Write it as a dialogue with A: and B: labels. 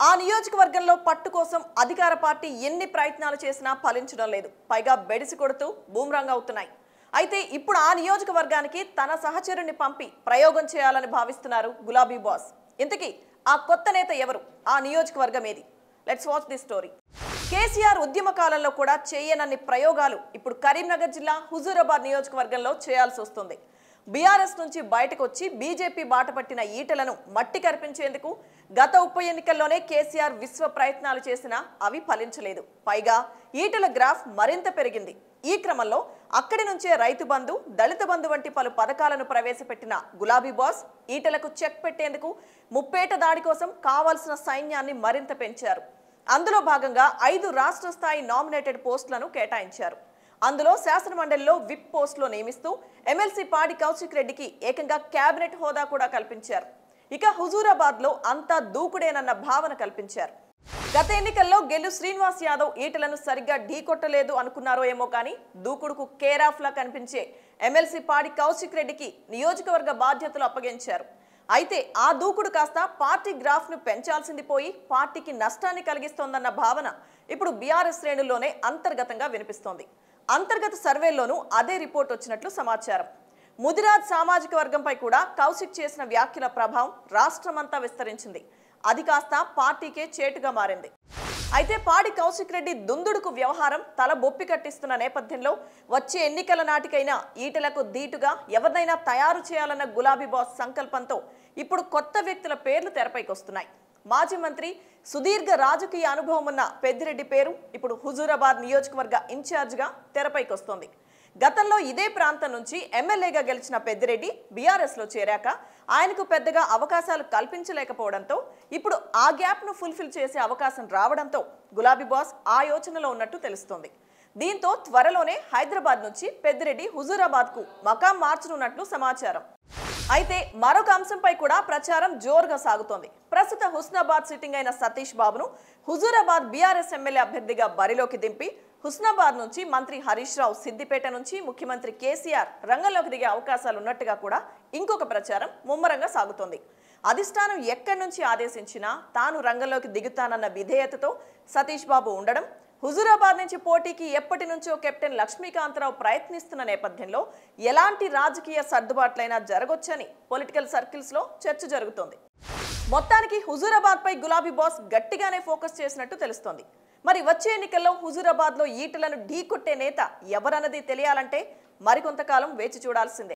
A: ఆ నియోజకవర్గంలో పట్టు కోసం అధికార పార్టీ ఎన్ని ప్రయత్నాలు చేసినా ఫలించడం లేదు పైగా బెడిసి కొడుతూ బూమ్రాంగ్ అవుతున్నాయి అయితే ఇప్పుడు ఆ నియోజకవర్గానికి తన సహచరుని పంపి ప్రయోగం చేయాలని భావిస్తున్నారు గులాబీ బాస్ ఇంతకీ ఆ కొత్త నేత ఎవరు ఆ నియోజకవర్గం ఏది let's watch the story KCR ఉద్యమ కాలంలో కూడా చేయనన్ని ప్రయోగాలు ఇప్పుడు కరీంనగర్ జిల్లా హుజూరాబాద్ నియోజకవర్గంలో చేయాల్సి వస్తుంది బీఆర్ఎస్ నుంచి బయటకు వచ్చి బీజేపీ బాట పట్టిన ఈటలను మట్టి కరిపించేందుకు గత ఉప ఎన్నికల్లోనే కేసీఆర్ విశ్వ ప్రయత్నాలు చేసినా అవి ఫలించలేదు పైగా ఈటల గ్రాఫ్ మరింత పెరిగింది ఈ క్రమంలో అక్కడి నుంచే రైతు బంధు దళిత బంధు వంటి పలు పథకాలను ప్రవేశపెట్టిన గులాబీ బాస్ ఈటలకు చెక్ పెట్టేందుకు ముప్పేట దాడి కోసం కావాల్సిన సైన్యాన్ని మరింత పెంచారు అందులో భాగంగా ఐదు రాష్ట్ర స్థాయి నామినేటెడ్ పోస్టులను కేటాయించారు అందులో శాసనమండలిలో విప్ పోస్టులో నియమిస్తూ ఎమ్మెల్సీ పాడి కౌశిక్ రెడ్డికి ఏకంగా కేబినెట్ హోదా కూడా కల్పించారు ఇక హుజూరాబాద్ లో అంతా దూకుడేనన్న భావన కల్పించారు గత ఎన్నికల్లో గెల్లు శ్రీనివాస్ యాదవ్ ఈటలను సరిగ్గా ఢీకొట్టలేదు అనుకున్నారో ఏమో కానీ దూకుడుకు కేరాఫ్ లా కనిపించే ఎమ్మెల్సీ పాడి కౌశిక్ రెడ్డికి నియోజకవర్గ బాధ్యతలు అప్పగించారు అయితే ఆ దూకుడు కాస్త పార్టీ గ్రాఫ్ ను పెంచాల్సింది పోయి పార్టీకి నష్టాన్ని కలిగిస్తోందన్న భావన ఇప్పుడు బీఆర్ఎస్ శ్రేణుల్లోనే అంతర్గతంగా వినిపిస్తోంది అంతర్గత సర్వేల్లోనూ అదే రిపోర్ట్ వచ్చినట్లు సమాచారం ముదిరాజ్ సామాజిక వర్గంపై కూడా కౌశిక్ చేసిన వ్యాఖ్యల ప్రభావం రాష్ట్రమంతా విస్తరించింది అది కాస్త పార్టీకే చేటుగా మారింది అయితే పాడి కౌశిక్ రెడ్డి దుందుడుకు వ్యవహారం తల బొప్పి కట్టిస్తున్న నేపథ్యంలో వచ్చే ఎన్నికల నాటికైనా ఈటలకు ధీటుగా ఎవరినైనా తయారు చేయాలన్న గులాబీ బాస్ సంకల్పంతో ఇప్పుడు కొత్త వ్యక్తుల పేర్లు తెరపైకి వస్తున్నాయి మాజీ మంత్రి సుదీర్ఘ రాజకీయ అనుభవం ఉన్న పెద్దిరెడ్డి పేరు ఇప్పుడు హుజూరాబాద్ నియోజకవర్గ ఇన్ఛార్జిగా తెరపైకి వస్తోంది గతంలో ఇదే ప్రాంతం నుంచి ఎమ్మెల్యేగా గెలిచిన పెద్దిరెడ్డి బీఆర్ఎస్ లో చేరాక ఆయనకు పెద్దగా అవకాశాలు కల్పించలేకపోవడంతో ఇప్పుడు ఆ గ్యాప్ ను ఫుల్ఫిల్ చేసే అవకాశం రావడంతో గులాబీ బాస్ ఆ యోచనలో ఉన్నట్టు తెలుస్తోంది దీంతో త్వరలోనే హైదరాబాద్ నుంచి పెద్దిరెడ్డి హుజూరాబాద్ కు మకాం మార్చనున్నట్లు సమాచారం అయితే మరొక అంశంపై కూడా ప్రచారం జోరుగా సాగుతోంది ప్రస్తుత హుస్నాబాద్ సిట్టింగ్ అయిన సతీష్ బాబును హుజూరాబాద్ బీఆర్ఎస్ ఎమ్మెల్యే అభ్యర్థిగా బరిలోకి దింపి హుస్నాబాద్ నుంచి మంత్రి హరీష్ రావు సిద్దిపేట నుంచి ముఖ్యమంత్రి కేసీఆర్ రంగంలోకి దిగే అవకాశాలు ఉన్నట్టుగా కూడా ఇంకొక ప్రచారం ముమ్మరంగా సాగుతోంది అధిష్టానం ఎక్కడి నుంచి ఆదేశించినా తాను రంగంలోకి దిగుతానన్న విధేయతతో సతీష్ బాబు ఉండడం హుజూరాబాద్ నుంచి పోటీకి ఎప్పటి నుంచో కెప్టెన్ లక్ష్మీకాంతరావు ప్రయత్నిస్తున్న నేపథ్యంలో ఎలాంటి రాజకీయ సర్దుబాట్లైనా జరగొచ్చని పొలిటికల్ సర్కిల్స్ లో చర్చ జరుగుతోంది మొత్తానికి హుజూరాబాద్ పై గులాబీ బాస్ గట్టిగానే ఫోకస్ చేసినట్టు తెలుస్తోంది మరి వచ్చే ఎన్నికల్లో హుజూరాబాద్ లో ఈటలను ఢీకొట్టే నేత ఎవరన్నది తెలియాలంటే మరికొంతకాలం వేచి చూడాల్సిందే